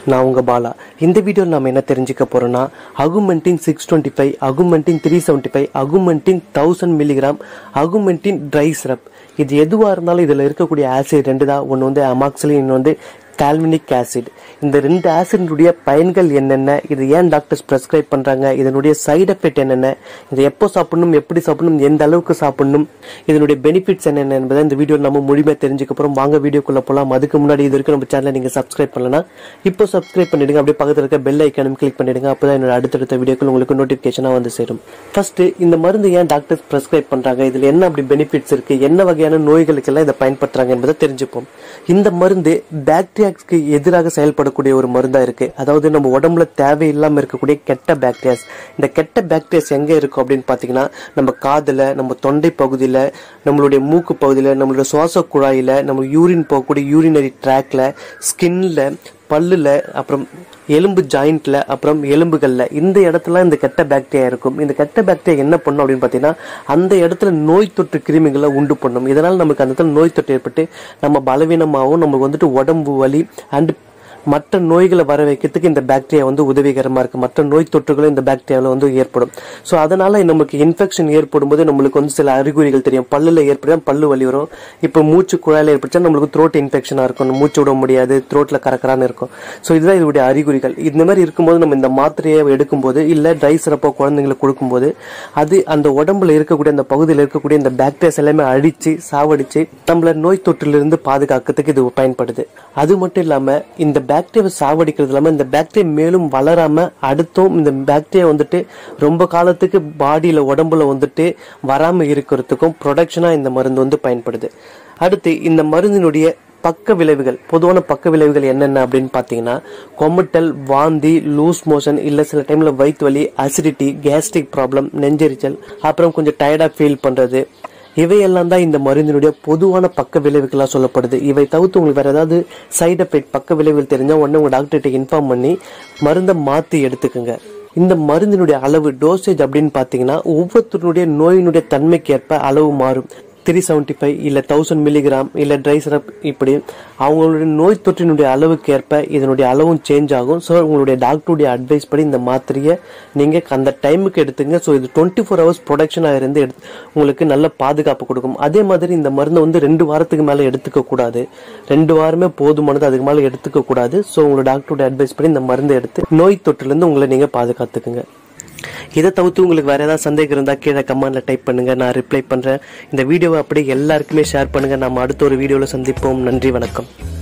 நான் உங்க பாலா இந்த வீடியோவில் நம்ம என்ன தெரிஞ்சுக்க போறோம்னா Augmentin six twenty five Augmentin three seventy five Augmentin thousand milligram Augmentin dry syrup இது எதுவாக இருந்தாலும் இதில் இருக்கக்கூடிய ஆசிட் ரெண்டு தான் ஒன்று வந்து அமாக்சிலின் இன்னொன்று வந்து கால்வினிக் ஆசிட் இந்த ரெண்டு ஆசிடினுடைய பயன்கள் என்னென்ன இது ஏன் டாக்டர்ஸ் ப்ரெஸ்கிரைப் பண்றாங்க இதனுடைய சைடு எஃபெக்ட் என்னென்ன இதை எப்போ சாப்பிடணும் எப்படி சாப்பிடணும் எந்த அளவுக்கு சாப்பிடணும் இதனுடைய பெனிஃபிட்ஸ் என்னென்ன என்பதை இந்த வீடியோ நம்ம முழுமையாக தெரிஞ்சுக்க போகிறோம் வாங்க வீடியோக்குள்ள போகலாம் அதுக்கு முன்னாடி இது வரைக்கும் நம்ம சேனலை நீங்கள் சப்ஸ்கிரைப் பண்ணலனா இப்போ சப்ஸ்கிரைப் பண்ணிடுங்க அப்படியே பக்கத்தில் இருக்க பெல் ஐக்கானும் கிளிக் பண்ணிடுங்க அப்போ தான் என்னோட அடுத்தடுத்த வீடியோக்கள் உங்களுக்கு நோட்டிஃபிகேஷனாக வந்து சேரும் ஃபர்ஸ்ட் இந்த மருந்து ஏன் டாக்டர்ஸ் ப்ரெஸ்கிரைப் பண்றாங்க இதில் என்ன அப்படி பெனிஃபிட்ஸ் இருக்கு என்ன வகையான நோய்களுக்கெல்லாம் இதை பயன்படுத்துறாங்க என்பதை தெரிஞ்சுப்போம் இந்த மருந்து பாக்டீரியாஸ்க்கு எதிராக செயல்படக்கூடிய ஒரு மருந்தா இருக்கு அதாவது நம்ம உடம்புல தேவையில்லாம இருக்கக்கூடிய கெட்ட பாக்டீரியாஸ் இந்த கெட்ட பாக்டீரியாஸ் எங்க இருக்கும் அப்படின்னு பாத்தீங்கன்னா நம்ம காதுல நம்ம தொண்டை பகுதியில நம்மளுடைய மூக்கு பகுதியில நம்மளுடைய சுவாச குழாயில நம்ம யூரின் போகக்கூடிய யூரினரி ட்ராக்ல ஸ்கின்ல பல்லுல அப்புறம் எலும்பு ஜாயிண்ட்ல அப்புறம் எலும்புகள்ல இந்த இடத்துல இந்த கெட்ட பாக்டீரியா இருக்கும் இந்த கெட்ட பாக்டீரியா என்ன பண்ணும் அப்படின்னு பார்த்தீங்கன்னா அந்த இடத்துல நோய் தொற்று கிருமிகளை உண்டு பண்ணும் இதனால நமக்கு அந்த இடத்துல நோய் தொற்று ஏற்பட்டு நம்ம பலவீனமாகவும் நமக்கு வந்துட்டு உடம்பு வலி அண்ட் மற்ற நோய்களை வர வைக்கிறதுக்கு இந்த பாக்டீரியா வந்து உதவிகரமா இருக்கு மற்ற நோய் தொற்றுகளும் இந்த பாக்டீரியாவில் வந்து ஏற்படும் ஸோ அதனால நமக்கு இன்ஃபெக்ஷன் ஏற்படும் போது நம்மளுக்கு வந்து சில அறிகுறிகள் தெரியும் பல்லுல ஏற்படும் பல்லு வலி வரும் இப்போ மூச்சு குழாயில ஏற்பட்டா நம்மளுக்கு த்ரோட் இன்ஃபெக்ஷனா இருக்கும் மூச்சு விட முடியாது த்ரோட்ல கரக்கரான்னு இருக்கும் ஸோ இதுதான் இதோடைய அறிகுறிகள் இந்த மாதிரி இருக்கும்போது நம்ம இந்த மாத்திரையை எடுக்கும்போது இல்ல ட்ரை சிறப்போ குழந்தைங்களுக்கு கொடுக்கும்போது அது அந்த உடம்புல இருக்கக்கூடிய அந்த பகுதியில் இருக்கக்கூடிய இந்த பாக்டீரியாஸ் எல்லாமே அழிச்சு சாவடிச்சு நம்மள நோய் தொற்றிலிருந்து பாதுகாக்கிறதுக்கு இது பயன்படுது அது மட்டும் இல்லாம இந்த பாக்டீரியாவை சாவடிக்கிறது இல்லாம இந்த பாக்டீரியா மேலும் வளராம அடுத்தும் இந்த பாக்டீரியா வந்துட்டு ரொம்ப காலத்துக்கு பாடியில உடம்புல வந்துட்டு வராம இருக்கிறதுக்கும் ப்ரொடக்ஷனா இந்த மருந்து வந்து பயன்படுது அடுத்து இந்த மருந்தினுடைய பக்க விளைவுகள் பொதுவான பக்க விளைவுகள் என்னென்ன அப்படின்னு பார்த்தீங்கன்னா கொமட்டல் வாந்தி லூஸ் மோஷன் இல்லை சில டைம்ல வயிற்று வலி அசிடிட்டி கேஸ்ட்ரிக் ப்ராப்ளம் நெஞ்செரிச்சல் அப்புறம் கொஞ்சம் டயர்டா ஃபீல் பண்றது இவையெல்லாம் தான் இந்த மருந்தினுடைய பொதுவான பக்க விளைவுகளா சொல்லப்படுது இவை தவிர்த்து உங்களுக்கு வேற ஏதாவது சைடு எஃபெக்ட் பக்க விளைவுகள் தெரிஞ்சா உடனே உங்க டாக்டர்கிட்ட இன்ஃபார்ம் பண்ணி மருந்தை மாத்தி எடுத்துக்கோங்க இந்த மருந்தினுடைய அளவு டோசேஜ் அப்படின்னு பார்த்தீங்கன்னா ஒவ்வொருத்தருடைய நோயினுடைய தன்மைக்கு ஏற்ப அளவு மாறும் த்ரீ செவன்ட்டி ஃபைவ் இல்லை தௌசண்ட் மில்லிகிராம் இல்லை ட்ரை சிரப் இப்படி அவங்களுடைய நோய் தொற்றினுடைய அளவுக்கு ஏற்ப இதனுடைய அளவும் சேஞ்ச் ஆகும் ஸோ உங்களுடைய டாக்டருடைய அட்வைஸ் படி இந்த மாத்திரையை நீங்கள் அந்த டைமுக்கு எடுத்துங்க ஸோ இது டுவெண்ட்டி ஃபோர் ஹவர்ஸ் ப்ரொடக்ஷனாக இருந்து எடுத்து உங்களுக்கு நல்ல பாதுகாப்பு கொடுக்கும் அதே மாதிரி இந்த மருந்தை வந்து ரெண்டு வாரத்துக்கு மேலே எடுத்துக்க கூடாது ரெண்டு வாரமே போதுமானது அதுக்கு மேலே எடுத்துக்க கூடாது ஸோ உங்களோட டாக்டருடைய அட்வைஸ் படி இந்த மருந்தை எடுத்து நோய் தொற்றிலிருந்து உங்களை நீங்கள் பாதுகாத்துக்குங்க இதை தவிர்த்து உங்களுக்கு வேற ஏதாவது சந்தேகம் இருந்தால் கீழே கமெண்ட்ல டைப் பண்ணுங்க நான் ரிப்ளை பண்றேன் இந்த வீடியோவை அப்படியே எல்லாருக்குமே ஷேர் பண்ணுங்க நம்ம அடுத்த ஒரு வீடியோவில் சந்திப்போம் நன்றி வணக்கம்